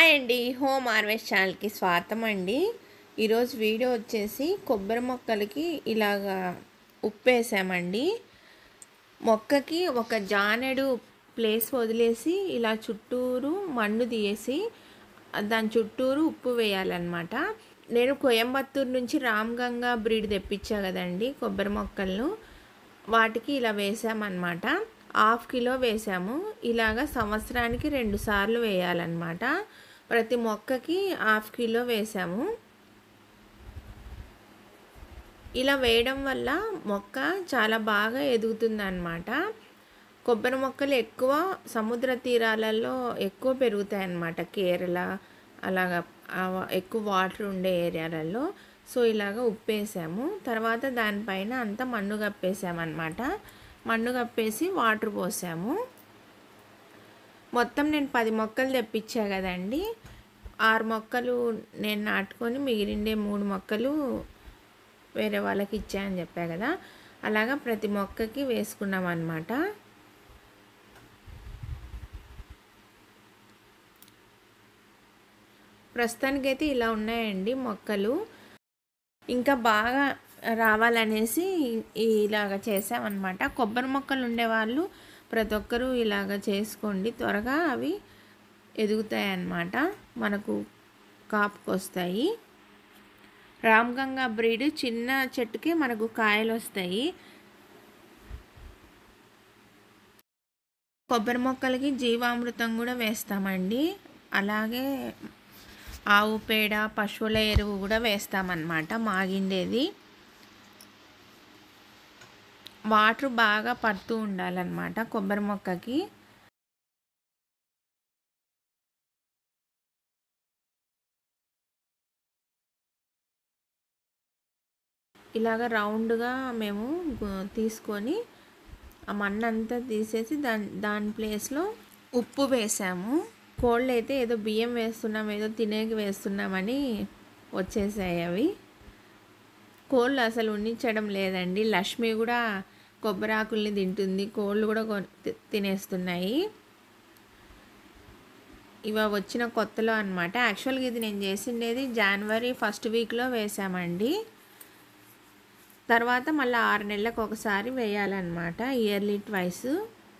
hi అండి home harvest ఛానల్కి స్వాగతం అండి ఈరోజు వీడియో వచ్చేసి కొబ్బరి మొక్కలకి ఇలాగా ఉప్పు వేసామండి మొక్కకి ఒక జానెడు ప్లేస్ వదిలేసి ఇలా చుట్టూరు మన్ను తీసి దాని చుట్టూరు ఉప్పు వేయాలన్నమాట నేను కోయంబత్తూరు నుంచి రామ్గంగా బ్రీడ్ తెప్పించా కదండి కొబ్బరి మొక్కలను వాటికి ఇలా వేసామన్నమాట హాఫ్ కిలో వేసాము ఇలాగ సంవత్సరానికి రెండు సార్లు వేయాలన్నమాట ప్రతి మొక్కకి హాఫ్ కిలో వేసాము ఇలా వేయడం వల్ల మొక్క చాలా బాగా ఎదుగుతుంది అన్నమాట కొబ్బరి మొక్కలు ఎక్కువ సముద్ర తీరాలలో ఎక్కువ పెరుగుతాయి అన్నమాట కేరళ అలాగా ఎక్కువ వాటర్ ఉండే ఏరియాలలో సో ఇలాగ ఉప్పేసాము తర్వాత దానిపైన అంతా మన్ను కప్పేసామన్నమాట మన్ను కప్పేసి వాటర్ పోసాము మొత్తం నేను పది మొక్కలు తెప్పించా కదండి ఆరు మొక్కలు నేను నాటుకొని మిగిలిండే మూడు మొక్కలు వేరే వాళ్ళకి ఇచ్చాయని చెప్పా కదా అలాగా ప్రతి మొక్కకి వేసుకున్నాం అన్నమాట ప్రస్తుతానికైతే ఇలా ఉన్నాయండి మొక్కలు ఇంకా బాగా రావాలనేసి ఇలాగ చేసామన్నమాట కొబ్బరి మొక్కలు ఉండేవాళ్ళు ప్రతి ఒక్కరూ ఇలాగ చేసుకోండి త్వరగా అవి ఎదుగుతాయి అన్నమాట మనకు కాపుకొస్తాయి రామ్గంగా బ్రీడ్ చిన్న చెట్టుకి మనకు కాయలు వస్తాయి కొబ్బరి మొక్కలకి జీవామృతం కూడా వేస్తామండి అలాగే ఆవు పేడ పశువుల ఎరువు కూడా వేస్తామన్నమాట మాగిండేది వాటర్ బాగా పడుతూ ఉండాలన్నమాట కొబ్బరి మొక్కకి ఇలాగ రౌండ్గా మేము తీసుకొని ఆ మన్ను అంతా తీసేసి దాని దాని ప్లేస్లో ఉప్పు వేసాము కోళ్ళు అయితే ఏదో బియ్యం వేస్తున్నాం ఏదో తినేకి వేస్తున్నామని వచ్చేసాయి అవి కోళ్ళు అసలు ఉండించడం లేదండి లక్ష్మి కూడా కొబ్బరి ఆకుల్ని తింటుంది కోళ్ళు కూడా తినేస్తున్నాయి ఇవ వచ్చిన కొత్తలో అనమాట యాక్చువల్గా ఇది నేను చేసిండేది జనవరి ఫస్ట్ వీక్లో వేసామండి తర్వాత మళ్ళీ ఆరు నెలలకు ఒకసారి వేయాలన్నమాట ఇయర్లీ ట్వైస్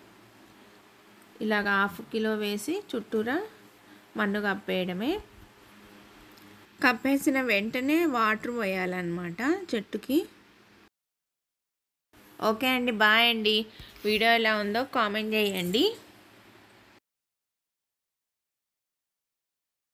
ఇలాగ హాఫ్ కిలో వేసి చుట్టూరా మన్ను కప్పేయడమే కప్పేసిన వెంటనే వాటర్ పోయాలన్నమాట చెట్టుకి ఓకే అండి బాయ్ అండి వీడియో ఎలా ఉందో కామెంట్ చేయండి